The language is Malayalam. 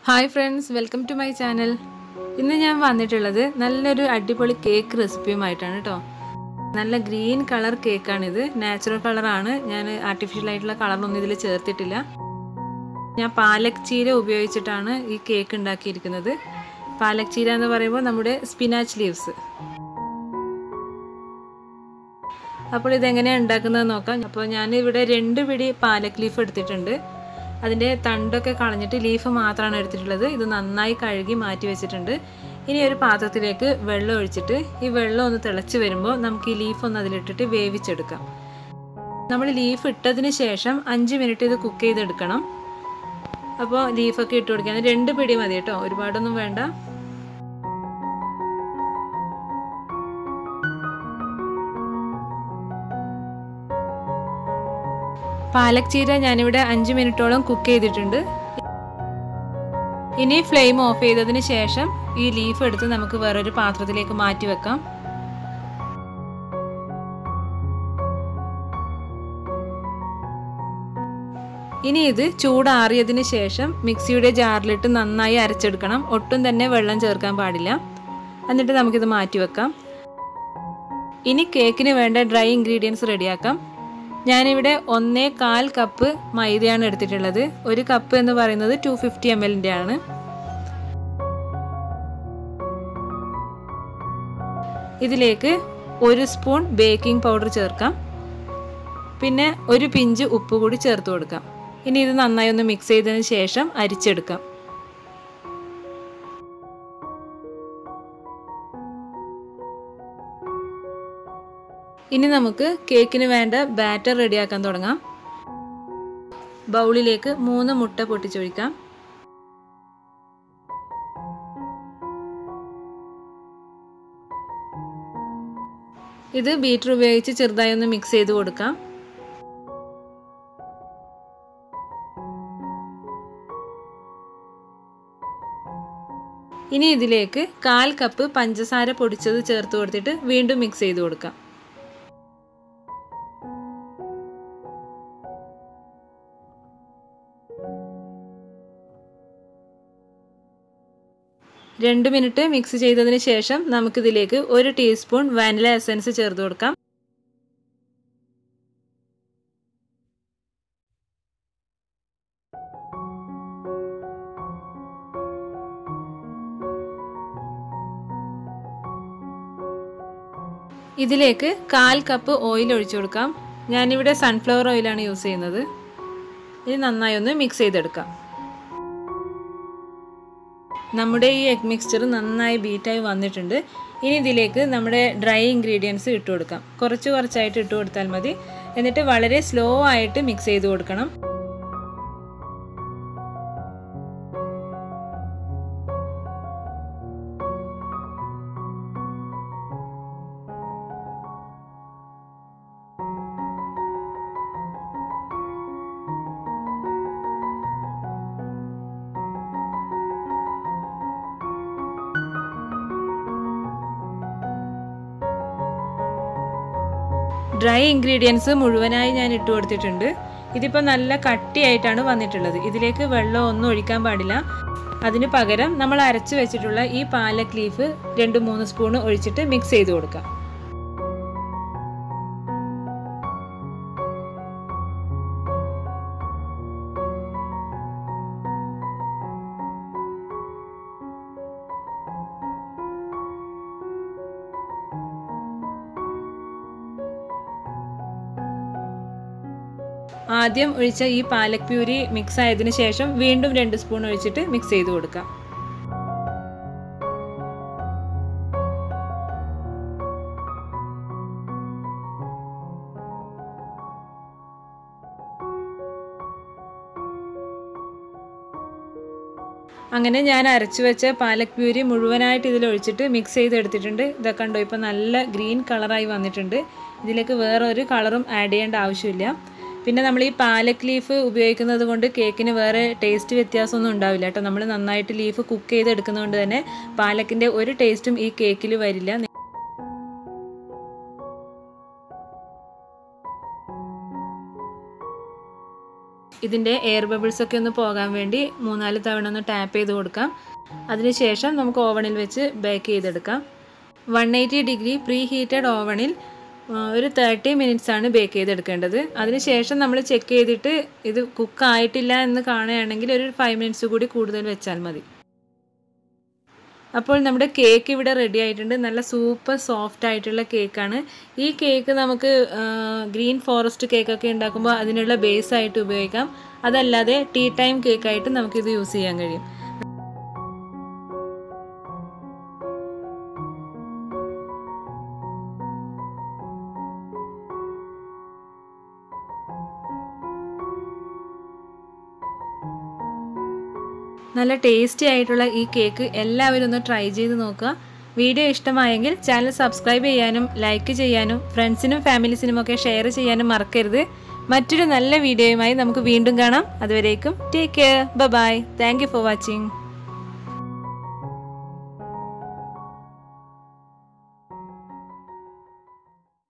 hi friends welcome to my channel ഇന്ന് ഞാൻ വന്നിട്ടുള്ളത് നല്ലൊരു അടിപൊളി കേക്ക് റെസിപ്പിയുമായിട്ടാണ് കേട്ടോ നല്ല ഗ്രീൻ കളർ കേക്കാണിത് നാച്ചുറൽ കളറാണ് ഞാൻ ആർട്ടിഫിഷ്യൽ ആയിട്ടുള്ള കളറൊന്നും ഇതിൽ ചേർത്തിട്ടില്ല ഞാൻ പാലക് ചീര ഉപയോഗിച്ചിട്ടാണ് ഈ കേക്ക് ഉണ്ടാക്കിയിരിക്കുന്നത് പാലക് ചീര എന്ന് പറയുമ്പോൾ നമ്മുടെ സ്പിനാച്ച് ലീവ്സ് അപ്പോൾ ഇതെങ്ങനെയാണ് ഉണ്ടാക്കുന്നത് നോക്കാം അപ്പോൾ ഞാൻ ഇവിടെ രണ്ട് പിടി പാലക് ലീഫ് എടുത്തിട്ടുണ്ട് അതിൻ്റെ തണ്ടൊക്കെ കളഞ്ഞിട്ട് ലീഫ് മാത്രമാണ് എടുത്തിട്ടുള്ളത് ഇത് നന്നായി കഴുകി മാറ്റി വെച്ചിട്ടുണ്ട് ഇനി ഒരു പാത്രത്തിലേക്ക് വെള്ളം ഒഴിച്ചിട്ട് ഈ വെള്ളം ഒന്ന് തിളച്ച് വരുമ്പോൾ നമുക്ക് ഈ ലീഫ് ഒന്ന് അതിലിട്ടിട്ട് വേവിച്ചെടുക്കാം നമ്മൾ ലീഫ് ഇട്ടതിന് ശേഷം അഞ്ച് മിനിറ്റ് ഇത് കുക്ക് ചെയ്തെടുക്കണം അപ്പോൾ ലീഫൊക്കെ ഇട്ട് കൊടുക്കാൻ രണ്ട് പിടി മതി കേട്ടോ ഒരുപാടൊന്നും വേണ്ട പാലക് ചീര ഞാനിവിടെ അഞ്ച് മിനിറ്റോളം കുക്ക് ചെയ്തിട്ടുണ്ട് ഇനി ഫ്ലെയിം ഓഫ് ചെയ്തതിന് ശേഷം ഈ ലീഫ് എടുത്ത് നമുക്ക് വേറൊരു പാത്രത്തിലേക്ക് മാറ്റി വെക്കാം ഇനി ഇത് ചൂടാറിയതിന് ശേഷം മിക്സിയുടെ ജാറിലിട്ട് നന്നായി അരച്ചെടുക്കണം ഒട്ടും തന്നെ വെള്ളം ചേർക്കാൻ പാടില്ല എന്നിട്ട് നമുക്കിത് മാറ്റി വെക്കാം ഇനി കേക്കിന് വേണ്ട ഡ്രൈ ഇൻഗ്രീഡിയൻസ് റെഡിയാക്കാം ഞാനിവിടെ ഒന്നേ കാൽ കപ്പ് മൈദയാണ് എടുത്തിട്ടുള്ളത് ഒരു കപ്പ് എന്ന് പറയുന്നത് ടു ഫിഫ്റ്റി എം എല്ലിൻ്റെ ആണ് ഇതിലേക്ക് ഒരു സ്പൂൺ ബേക്കിംഗ് പൗഡർ ചേർക്കാം പിന്നെ ഒരു പിഞ്ച് ഉപ്പ് കൂടി ചേർത്ത് കൊടുക്കാം ഇനി ഇത് നന്നായി ഒന്ന് മിക്സ് ചെയ്തതിന് ശേഷം അരിച്ചെടുക്കാം ഇനി നമുക്ക് കേക്കിന് വേണ്ട ബാറ്റർ റെഡിയാക്കാൻ തുടങ്ങാം ബൗളിലേക്ക് മൂന്ന് മുട്ട പൊട്ടിച്ചൊഴിക്കാം ഇത് ബീറ്റർ ഉപയോഗിച്ച് ചെറുതായി ഒന്ന് മിക്സ് ചെയ്ത് കൊടുക്കാം ഇനി ഇതിലേക്ക് കാൽ കപ്പ് പഞ്ചസാര പൊടിച്ചത് ചേർത്ത് കൊടുത്തിട്ട് വീണ്ടും മിക്സ് ചെയ്ത് കൊടുക്കാം രണ്ട് മിനിറ്റ് മിക്സ് ചെയ്തതിന് ശേഷം നമുക്കിതിലേക്ക് ഒരു ടീസ്പൂൺ വാനില എസൻസ് ചേർത്ത് കൊടുക്കാം ഇതിലേക്ക് കാൽ കപ്പ് ഓയിൽ ഒഴിച്ചു കൊടുക്കാം ഞാനിവിടെ സൺഫ്ലവർ ഓയിലാണ് യൂസ് ചെയ്യുന്നത് ഇനി നന്നായി ഒന്ന് മിക്സ് ചെയ്തെടുക്കാം നമ്മുടെ ഈ എഗ് മിക്സ്ചർ നന്നായി ബീറ്റായി വന്നിട്ടുണ്ട് ഇനി ഇതിലേക്ക് നമ്മുടെ ഡ്രൈ ഇൻഗ്രീഡിയൻസ് ഇട്ട് കൊടുക്കാം കുറച്ച് കുറച്ചായിട്ട് ഇട്ട് കൊടുത്താൽ മതി എന്നിട്ട് വളരെ സ്ലോ ആയിട്ട് മിക്സ് ചെയ്ത് കൊടുക്കണം ഡ്രൈ ഇൻഗ്രീഡിയൻസ് മുഴുവനായി ഞാൻ ഇട്ട് കൊടുത്തിട്ടുണ്ട് ഇതിപ്പോൾ നല്ല കട്ടിയായിട്ടാണ് വന്നിട്ടുള്ളത് ഇതിലേക്ക് വെള്ളം ഒന്നും ഒഴിക്കാൻ പാടില്ല അതിന് പകരം നമ്മൾ അരച്ച് വെച്ചിട്ടുള്ള ഈ പാലക് ലീഫ് രണ്ട് മൂന്ന് സ്പൂൺ ഒഴിച്ചിട്ട് മിക്സ് ചെയ്ത് കൊടുക്കാം ആദ്യം ഒഴിച്ച ഈ പാലക് പ്യൂരി മിക്സ് ആയതിനു ശേഷം വീണ്ടും രണ്ട് സ്പൂൺ ഒഴിച്ചിട്ട് മിക്സ് ചെയ്ത് കൊടുക്കാം അങ്ങനെ ഞാൻ അരച്ചു വെച്ച പാലക് പ്യൂരി മുഴുവനായിട്ട് ഇതിൽ ഒഴിച്ചിട്ട് മിക്സ് ചെയ്തെടുത്തിട്ടുണ്ട് ഇതൊക്കെ കണ്ടോ ഇപ്പോൾ നല്ല ഗ്രീൻ കളറായി വന്നിട്ടുണ്ട് ഇതിലേക്ക് വേറെ ഒരു കളറും ആഡ് ചെയ്യേണ്ട ആവശ്യമില്ല പിന്നെ നമ്മൾ ഈ പാലക് ലീഫ് ഉപയോഗിക്കുന്നത് കൊണ്ട് കേക്കിന് വേറെ ടേസ്റ്റ് വ്യത്യാസമൊന്നും ഉണ്ടാവില്ല കേട്ടോ നമ്മൾ നന്നായിട്ട് ലീഫ് കുക്ക് ചെയ്ത് എടുക്കുന്നതുകൊണ്ട് തന്നെ പാലക്കിൻ്റെ ഒരു ടേസ്റ്റും ഈ കേക്കിൽ വരില്ല ഇതിൻ്റെ എയർ ബബിൾസ് ഒക്കെ ഒന്ന് പോകാൻ വേണ്ടി മൂന്നാല് തവണ ഒന്ന് ടാപ്പ് ചെയ്ത് കൊടുക്കാം അതിനുശേഷം നമുക്ക് ഓവണിൽ വെച്ച് ബേക്ക് ചെയ്തെടുക്കാം one eighty degree preheated ഓവണിൽ ഒരു തേർട്ടി മിനിറ്റ്സ് ആണ് ബേക്ക് ചെയ്തെടുക്കേണ്ടത് അതിനുശേഷം നമ്മൾ ചെക്ക് ചെയ്തിട്ട് ഇത് കുക്ക് ആയിട്ടില്ല എന്ന് കാണുകയാണെങ്കിൽ ഒരു ഫൈവ് മിനിറ്റ്സ് കൂടി കൂടുതൽ വെച്ചാൽ മതി അപ്പോൾ നമ്മുടെ കേക്ക് ഇവിടെ റെഡി ആയിട്ടുണ്ട് നല്ല സൂപ്പർ സോഫ്റ്റ് ആയിട്ടുള്ള കേക്കാണ് ഈ കേക്ക് നമുക്ക് ഗ്രീൻ ഫോറസ്റ്റ് കേക്കൊക്കെ ഉണ്ടാക്കുമ്പോൾ അതിനുള്ള ബേസ് ആയിട്ട് ഉപയോഗിക്കാം അതല്ലാതെ ടീ ടൈം കേക്കായിട്ട് നമുക്കിത് യൂസ് ചെയ്യാൻ കഴിയും നല്ല ടേസ്റ്റി ആയിട്ടുള്ള ഈ കേക്ക് എല്ലാവരും ഒന്ന് ട്രൈ ചെയ്ത് നോക്കുക വീഡിയോ ഇഷ്ടമായെങ്കിൽ ചാനൽ സബ്സ്ക്രൈബ് ചെയ്യാനും ലൈക്ക് ചെയ്യാനും ഫ്രണ്ട്സിനും ഫാമിലീസിനും ഒക്കെ ഷെയർ ചെയ്യാനും മറക്കരുത് മറ്റൊരു നല്ല വീഡിയോയുമായി നമുക്ക് വീണ്ടും കാണാം അതുവരേക്കും take care bye thank you for watching